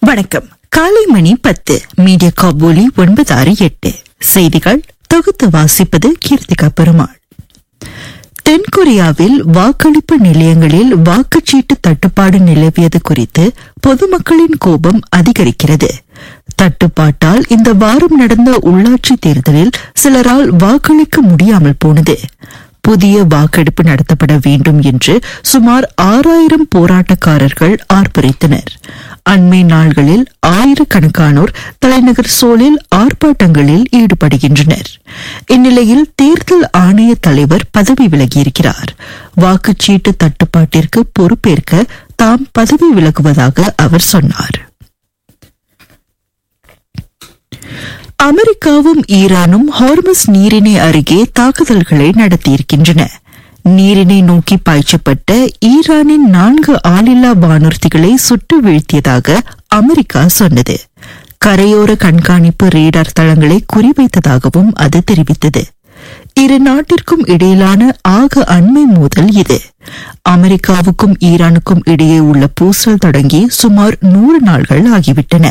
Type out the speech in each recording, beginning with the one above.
வணக்கம் காலை மணி பத்து மீடியா காபூலி ஒன்பது ஆறு எட்டு செய்திகள் தொகுத்து வாசிப்பது கீர்த்திகா பெருமாள் தென்கொரியாவில் வாக்களிப்பு நிலையங்களில் வாக்குச்சீட்டு தட்டுப்பாடு நிலவியது குறித்து பொதுமக்களின் கோபம் அதிகரிக்கிறது தட்டுப்பாட்டால் இந்த வாரம் நடந்த உள்ளாட்சி தேர்தலில் சிலரால் வாக்களிக்க முடியாமல் போனது புதிய வாக்கெடுப்பு நடத்தப்பட வேண்டும் என்று சுமார் ஆறாயிரம் போராட்டக்காரர்கள் ஆர்ப்பரித்தனர் அண்மை நாள்களில் ஆயிரக்கணக்கானோர் தலைநகர் சோலில் ஆர்ப்பாட்டங்களில் ஈடுபடுகின்றனர் இந்நிலையில் தேர்தல் ஆணைய தலைவர் பதவி விலகியிருக்கிறார் வாக்குச்சீட்டு தட்டுப்பாட்டிற்கு பொறுப்பேற்க தாம் பதவி விலகுவதாக அவர் சொன்னார் அமெரிக்காவும் ஈரானும் ஹார்மஸ் நீரிணை அருகே தாக்குதல்களை நடத்தியிருக்கின்றன நீரினை நோக்கி பாய்ச்சப்பட்ட ஈரானின் நான்கு ஆளில்லா வானூர்திகளை சுட்டு வீழ்த்தியதாக அமெரிக்கா சொன்னது கரையோர கண்காணிப்பு ரேடார் தளங்களை குறிவைத்ததாகவும் அது தெரிவித்தது இரு நாட்டிற்கும் இடையிலான ஆக அண்மை மோதல் இது அமெரிக்காவுக்கும் ஈரானுக்கும் இடையே உள்ள பூசல் தொடங்கி சுமார் நூறு நாள்கள் ஆகிவிட்டன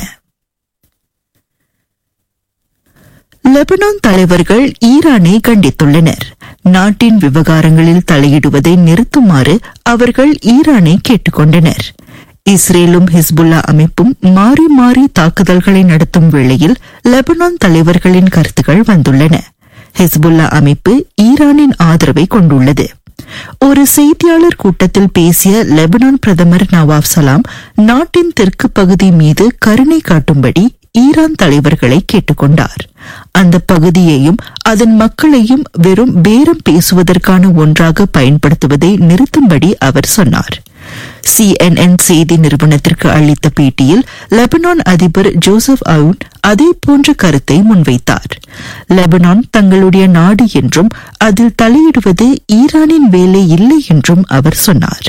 லெபனான் தலைவர்கள் ஈரானை கண்டித்துள்ளனர் நாட்டின் விவகாரங்களில் தலையிடுவதை நிறுத்துமாறு அவர்கள் ஈரானை கேட்டுக்கொண்டனர் இஸ்ரேலும் ஹிஸ்புல்லா அமைப்பும் மாறி மாறி தாக்குதல்களை நடத்தும் வேளையில் லெபனான் தலைவர்களின் கருத்துக்கள் வந்துள்ளன ஹிஸ்புல்லா அமைப்பு ஈரானின் ஆதரவை கொண்டுள்ளது ஒரு செய்தியாளர் கூட்டத்தில் பேசிய லெபனான் பிரதமர் நவாப் சலாம் நாட்டின் தெற்கு பகுதி மீது கருணை காட்டும்படி ஈரான் தலைவர்களை கேட்டுக்கொண்டார் அந்த பகுதியையும் அதன் மக்களையும் வெறும் பேரம் பேசுவதற்கான ஒன்றாக பயன்படுத்துவதை நிறுத்தும்படி அவர் சொன்னார் சிஎன்என் செய்தி நிறுவனத்திற்கு அளித்த பேட்டியில் லெபனான் அதிபர் ஜோசப் அவுன் அதே போன்ற கருத்தை முன்வைத்தார் லெபனான் தங்களுடைய நாடு என்றும் அதில் தலையிடுவது ஈரானின் வேலை இல்லை என்றும் அவர் சொன்னார்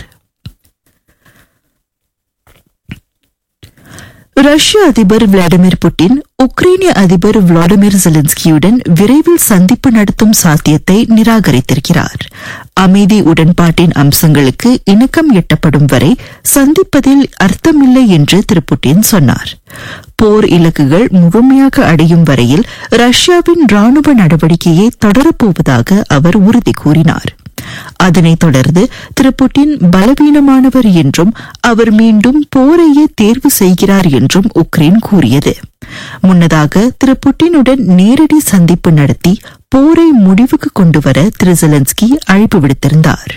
ரஷ்ய அதிபர் விளாடிமிர் புட்டின் உக்ரைனிய அதிபர் விளாடிமிர் ஜெலன்ஸ்கியுடன் விரைவில் சந்திப்பு நடத்தும் சாத்தியத்தை நிராகரித்திருக்கிறார் அமைதி உடன்பாட்டின் அம்சங்களுக்கு இணக்கம் எட்டப்படும் வரை சந்திப்பதில் அர்த்தமில்லை என்று திரு புட்டின் சொன்னார் போர் இலக்குகள் முழுமையாக அடையும் வரையில் ரஷ்யாவின் ராணுவ நடவடிக்கையை தொடரப்போவதாக அவர் உறுதி கூறினார் அதனைத் தொடர்ந்து திரு புட்டின் பலவீனமானவர் என்றும் அவர் மீண்டும் போரையே தேர்வு செய்கிறார் என்றும் உக்ரைன் கூறியது முன்னதாக திரு புட்டினுடன் நேரடி சந்திப்பு நடத்தி போரை முடிவுக்கு கொண்டுவர திரு ஜெலன்ஸ்கி அழைப்பு விடுத்திருந்தார்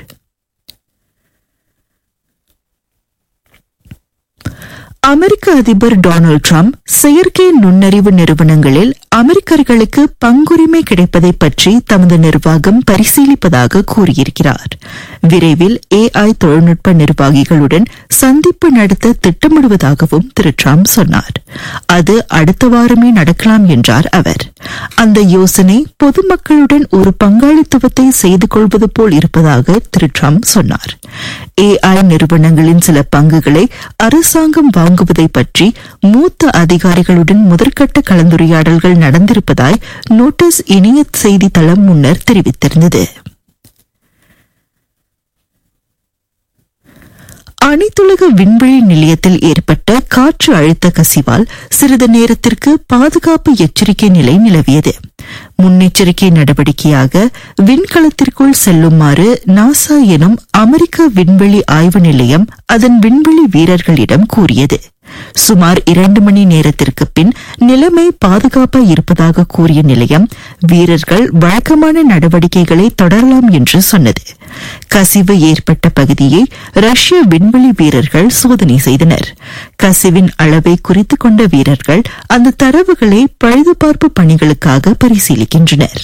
அமெரிக்க அதிபர் டொனால்டு டிரம்ப் செயற்கை நுண்ணறிவு நிறுவனங்களில் அமெரிக்கர்களுக்கு பங்குரிமை கிடைப்பதை பற்றி தமது நிர்வாகம் பரிசீலிப்பதாக கூறியிருக்கிறார் விரைவில் ஏஐ தொழில்நுட்ப நிர்வாகிகளுடன் சந்திப்பு நடத்த திட்டமிடுவதாகவும் திரு டிரம்ப் சொன்னார் அது அடுத்த வாரமே நடக்கலாம் என்றார் அவர் அந்த யோசனை பொதுமக்களுடன் ஒரு பங்காளித்துவத்தை செய்து கொள்வது போல் இருப்பதாக திரு டிரம்ப் சொன்னார் ஏஐ நிறுவனங்களின் சில பங்குகளை அரசாங்கம் வாங்குவதை பற்றி மூத்த அதிகாரிகளுடன் முதற்கட்ட கலந்துரையாடல்கள் நடந்திருப்பதாய் நோட்டீஸ் இணைய செய்தித்தளம் முன்னர் தெரிவித்திருந்தது அனைத்துலக விண்வெளி நிலையத்தில் ஏற்பட்ட காற்று அழுத்த கசிவால் சிறிது நேரத்திற்கு பாதுகாப்பு எச்சரிக்கை நிலை நிலவியது முன்னெச்சரிக்கை நடவடிக்கையாக விண்கலத்திற்குள் செல்லுமாறு நாசா எனும் அமெரிக்க விண்வெளி ஆய்வு நிலையம் அதன் விண்வெளி வீரர்களிடம் கூறியது சுமார் இரண்டு மணி நேரத்திற்கு பின் நிலைமை பாதுகாப்பாக இருப்பதாக கூறிய நிலையம் வீரர்கள் வழக்கமான நடவடிக்கைகளை தொடரலாம் என்று சொன்னது கசிவு ஏற்பட்ட பகுதியை ரஷ்ய விண்வெளி வீரர்கள் சோதனை செய்தனர் கசிவின் அளவை குறித்துக் கொண்ட வீரர்கள் அந்த தரவுகளை பழுதுபார்ப்பு பணிகளுக்காக பரிசீலிக்கின்றனர்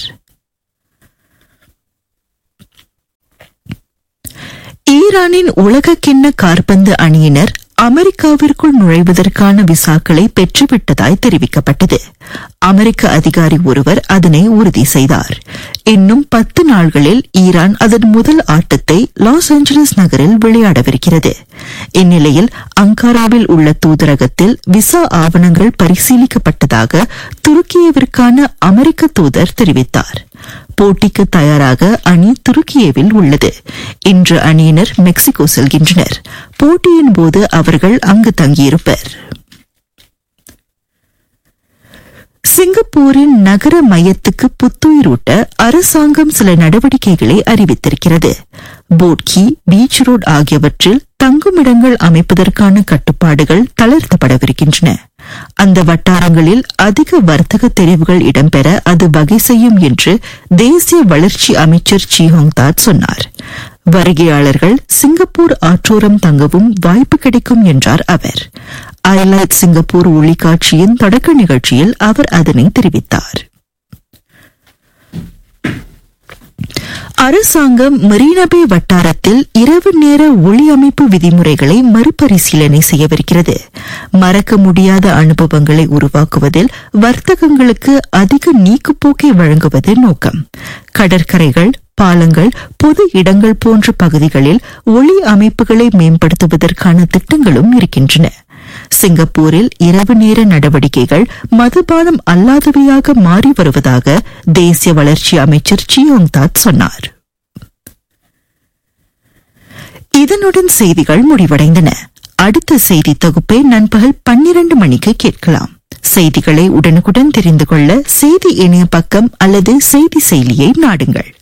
ஈரானின் உலகக்கிண்ண கார்பந்து அணியினர் அமெரிக்காவிற்குள் நுழைவதற்கான விசாக்களை பெற்றுவிட்டதாய் தெரிவிக்கப்பட்டது அமெரிக்க அதிகாரி ஒருவர் அதனை உறுதி செய்தார் இன்னும் பத்து நாள்களில் ஈரான் அதன் முதல் ஆட்டத்தை லாஸ் ஏஞ்சலஸ் நகரில் விளையாடவிருக்கிறது இந்நிலையில் அங்காராவில் உள்ள தூதரகத்தில் விசா ஆவணங்கள் பரிசீலிக்கப்பட்டதாக துருக்கியவிற்கான அமெரிக்க தூதர் தெரிவித்தார் போட்டிக்கு தயாராக அணி துருக்கியவில் உள்ளது இன்று அணியினர் மெக்சிகோ செல்கின்றனர் போட்டியின் போது அவர்கள் அங்கு தங்கியிருப்பர் சிங்கப்பூரின் நகர மையத்துக்கு புத்துயிரூட்ட அரசாங்கம் சில நடவடிக்கைகளை அறிவித்திருக்கிறது போட்கி பீச் ரோட் ஆகியவற்றில் தங்குமிடங்கள் அமைப்பதற்கான கட்டுப்பாடுகள் தளர்த்தப்படவிருக்கின்றன அந்த வட்டாரங்களில் அதிக வர்த்தக தெரிவுகள் இடம்பெற அது வகை செய்யும் என்று தேசிய வளர்ச்சி அமைச்சர் சீஹோங் தாட் சொன்னார் வருகையாளர்கள் சிங்கப்பூர் ஆற்றோரம் தங்கவும் வாய்ப்பு கிடைக்கும் என்றார் அவர் ஐலைட் சிங்கப்பூர் ஒளிக்காட்சியின் தொடக்க நிகழ்ச்சியில் அவர் அதனை தெரிவித்தார் அரசாங்கம் மெரினபே வட்டாரத்தில் இரவு நேர ஒளி அமைப்பு விதிமுறைகளை மறுபரிசீலனை செய்யவிருக்கிறது மறக்க முடியாத அனுபவங்களை உருவாக்குவதில் வர்த்தகங்களுக்கு அதிக நீக்குப்போக்கை வழங்குவது நோக்கம் கடற்கரைகள் பாலங்கள் பொது இடங்கள் போன்ற பகுதிகளில் ஒளி அமைப்புகளை மேம்படுத்துவதற்கான திட்டங்களும் இருக்கின்றன சிங்கப்பூரில் இரவு நேர நடவடிக்கைகள் மதுபானம் அல்லாதவையாக மாறி வருவதாக தேசிய வளர்ச்சி அமைச்சர் சியோங் தாத் சொன்னார் இதனுடன் செய்திகள் முடிவடைந்தன அடுத்த செய்தி தொகுப்பை நண்பகல் பன்னிரண்டு மணிக்கு கேட்கலாம் செய்திகளை உடனுக்குடன் தெரிந்து கொள்ள செய்தி இணைய பக்கம் அல்லது செய்தி செயலியை நாடுங்கள்